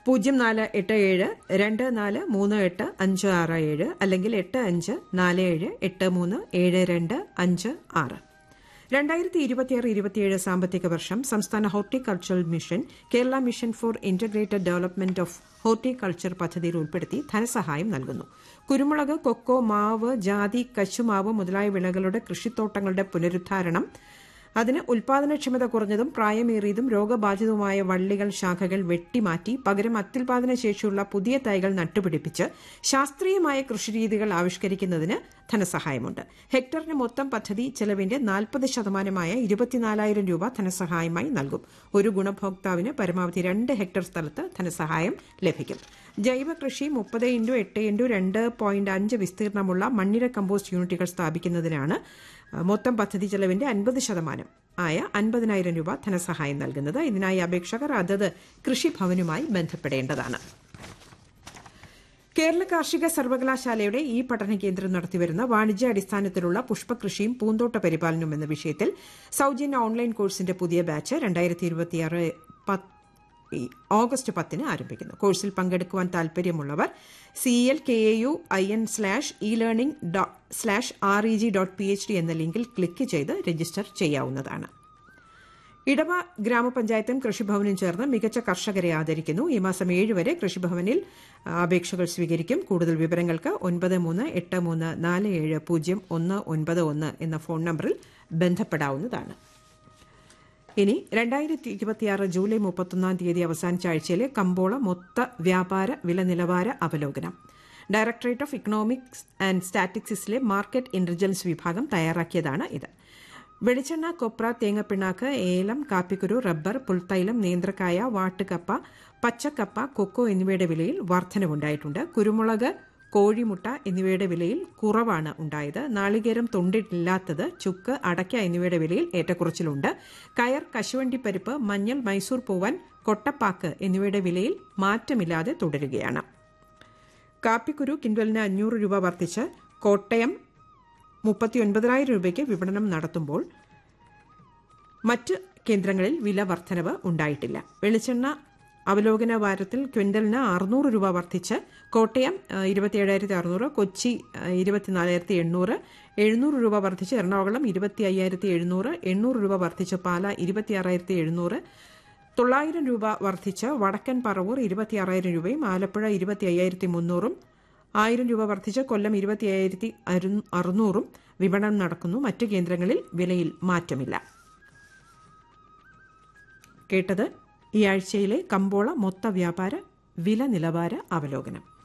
പൂജ്യം നാല് എട്ട് ഏഴ് രണ്ട് നാല് മൂന്ന് എട്ട് അഞ്ച് ആറ് ഏഴ് അല്ലെങ്കിൽ എട്ട് അഞ്ച് നാല് ഏഴ് എട്ട് മൂന്ന് ഏഴ് രണ്ട് അഞ്ച് ആറ് രണ്ടായിരത്തി ഇരുപത്തിയാറ് ഇരുപത്തിയേഴ് സാമ്പത്തിക വർഷം സംസ്ഥാന horticultural mission Kerala mission for integrated development of horticulture പദ്ധതിയിൽ ഉൾപ്പെടുത്തി ധനസഹായം നൽകുന്നു കുരുമുളക് കൊക്കോ മാവ് ജാതി കശുമാവ് മുതലായ വിളകളുടെ കൃഷിത്തോട്ടങ്ങളുടെ പുനരുദ്ധാരണം അതിന് ഉൽപാദനക്ഷമത കുറഞ്ഞതും പ്രായമേറിയതും രോഗബാധിതവുമായ വള്ളികൾ ശാഖകൾ വെട്ടിമാറ്റി പകരം അത്യുൽപാദന ശേഷിയുള്ള പുതിയ തൈകൾ നട്ടുപിടിപ്പിച്ച് ശാസ്ത്രീയമായ കൃഷിരീതികൾ ആവിഷ്കരിക്കുന്നതിന് ധനസഹായമുണ്ട് ഹെക്ടറിന് മൊത്തം പദ്ധതി ചെലവിന്റെ നാൽപ്പത് ശതമാനമായ ഇരുപത്തിനാലായിരം രൂപ ധനസഹായമായി നൽകും ഒരു ഗുണഭോക്താവിന് പരമാവധി രണ്ട് ഹെക്ടർ സ്ഥലത്ത് ധനസഹായം ലഭിക്കും ജൈവ കൃഷി മുപ്പത് ഇൻറ്റു എട്ട് ഇൻറ്റു രണ്ട് പോയിന്റ് അഞ്ച് വിസ്തീർണമുള്ള മണ്ണിര കമ്പോസ്റ്റ് യൂണിറ്റുകൾ സ്ഥാപിക്കുന്നതിനാണ് മൊത്തം പദ്ധതി ചെലവിന്റെ അൻപത് ശതമാനം ആയ അൻപതിനായിരം രൂപ ധനസഹായം നൽകുന്നത് ഇതിനായി അപേക്ഷകർ അതത് കൃഷിഭവനുമായി ബന്ധപ്പെടേണ്ടതാണ് കേരള കാർഷിക സർവകലാശാലയുടെ ഈ പഠന കേന്ദ്രം നടത്തിവരുന്ന വാണിജ്യ അടിസ്ഥാനത്തിലുള്ള പുഷ്പകൃഷിയും പൂന്തോട്ട പരിപാലനവും എന്ന വിഷയത്തിൽ സൌജന്യ ഓൺലൈൻ കോഴ്സിന്റെ പുതിയ ബാച്ച് രണ്ടായിരത്തി ഇരുപത്തിയാറ് ഓഗസ്റ്റ് പത്തിന് ആരംഭിക്കുന്നു കോഴ്സിൽ പങ്കെടുക്കുവാൻ താൽപര്യമുള്ളവർ C L K A U I N slash E learning slash R E G dot P H D എന്ന ലിങ്കിൽ ക്ലിക്ക് ചെയ്ത് രജിസ്റ്റർ ചെയ്യാവുന്നതാണ് ഇടവ ഗ്രാമപഞ്ചായത്തും കൃഷിഭവനും ചേർന്ന് മികച്ച കർഷകരെ ആദരിക്കുന്നു ഈ മാസം ഏഴ് വരെ കൃഷിഭവനിൽ അപേക്ഷകൾ സ്വീകരിക്കും കൂടുതൽ വിവരങ്ങൾക്ക് ഒൻപത് മൂന്ന് എട്ട് മൂന്ന് നാല് ഏഴ് പൂജ്യം ഒന്ന് ഒൻപത് ഒന്ന് എന്ന ഫോൺ നമ്പറിൽ ബന്ധപ്പെടാവുന്നതാണ് ഇനി രണ്ടായിരത്തി ഇരുപത്തിയാറ് ജൂലൈ മുപ്പത്തൊന്നാം തീയതി അവസാനിച്ച ആഴ്ചയിലെ കമ്പോള മൊത്ത വ്യാപാര വില നിലവാര അവലോകനം ഡയറക്ടറേറ്റ് ഓഫ് ഇക്കണോമിക്സ് ആൻഡ് സ്റ്റാറ്റിക്സിസിലെ മാർക്കറ്റ് ഇന്റലിജൻസ് വിഭാഗം തയ്യാറാക്കിയതാണ് ഇത് വെളിച്ചെണ്ണ കൊപ്ര തേങ്ങപ്പിണ്ണാക്ക് ഏലം കാപ്പിക്കുരു റബ്ബർ പുൽത്തൈലം നേന്ത്രക്കായ വാട്ടുകപ്പ പച്ചക്കപ്പ കൊക്കോ എന്നിവയുടെ വിലയിൽ വർധനവുണ്ടായിട്ടുണ്ട് കുരുമുളക് കോഴിമുട്ട എന്നിവയുടെ വിലയിൽ കുറവാണ് ഉണ്ടായത് നാളികേരം തൊണ്ടിട്ടില്ലാത്തത് ചുക്ക് അടയ്ക്ക എന്നിവയുടെ വിലയിൽ ഏറ്റക്കുറച്ചിലുണ്ട് കയർ കശുവണ്ടിപ്പരിപ്പ് മഞ്ഞൾ മൈസൂർ പൂവൻ കൊട്ടപ്പാക്ക് എന്നിവയുടെ വിലയിൽ മാറ്റമില്ലാതെ തുടരുകയാണ് കാപ്പിക്കുരു കിൻഡലിന് അഞ്ഞൂറ് രൂപ വർദ്ധിച്ച് കോട്ടയം മുപ്പത്തിയൊൻപതിനായിരം രൂപയ്ക്ക് വിപണനം നടത്തുമ്പോൾ മറ്റ് കേന്ദ്രങ്ങളിൽ വില വർധനവ് ഉണ്ടായിട്ടില്ല വെളിച്ചെണ്ണ അവലോകന വാരത്തിൽ ക്വിന്റലിന് അറുന്നൂറ് രൂപ വർദ്ധിച്ച് കോട്ടയം ഇരുപത്തിയേഴായിരത്തി അറുന്നൂറ് കൊച്ചി ഇരുപത്തിനാലായിരത്തി എണ്ണൂറ് എഴുന്നൂറ് രൂപ വർദ്ധിച്ച് എറണാകുളം ഇരുപത്തി അയ്യായിരത്തി എഴുന്നൂറ് എണ്ണൂറ് രൂപ വർദ്ധിച്ച് പാല ഇരുപത്തിയാറായിരത്തി എഴുന്നൂറ് തൊള്ളായിരം രൂപ വർദ്ധിച്ച് വടക്കൻ പറവൂർ ഇരുപത്തിയാറായിരം രൂപയും ആലപ്പുഴ ഇരുപത്തി അയ്യായിരത്തി മുന്നൂറും ആയിരം രൂപ വർദ്ധിച്ച് കൊല്ലം ഇരുപത്തി അയ്യായിരത്തി അറുന്നൂറും വിപണനം നടക്കുന്നു മറ്റ് കേന്ദ്രങ്ങളിൽ വിലയിൽ മാറ്റമില്ല കേട്ടത് ഈ ആഴ്ചയിലെ കമ്പോള മൊത്ത വ്യാപാര വില നിലവാര അവലോകനം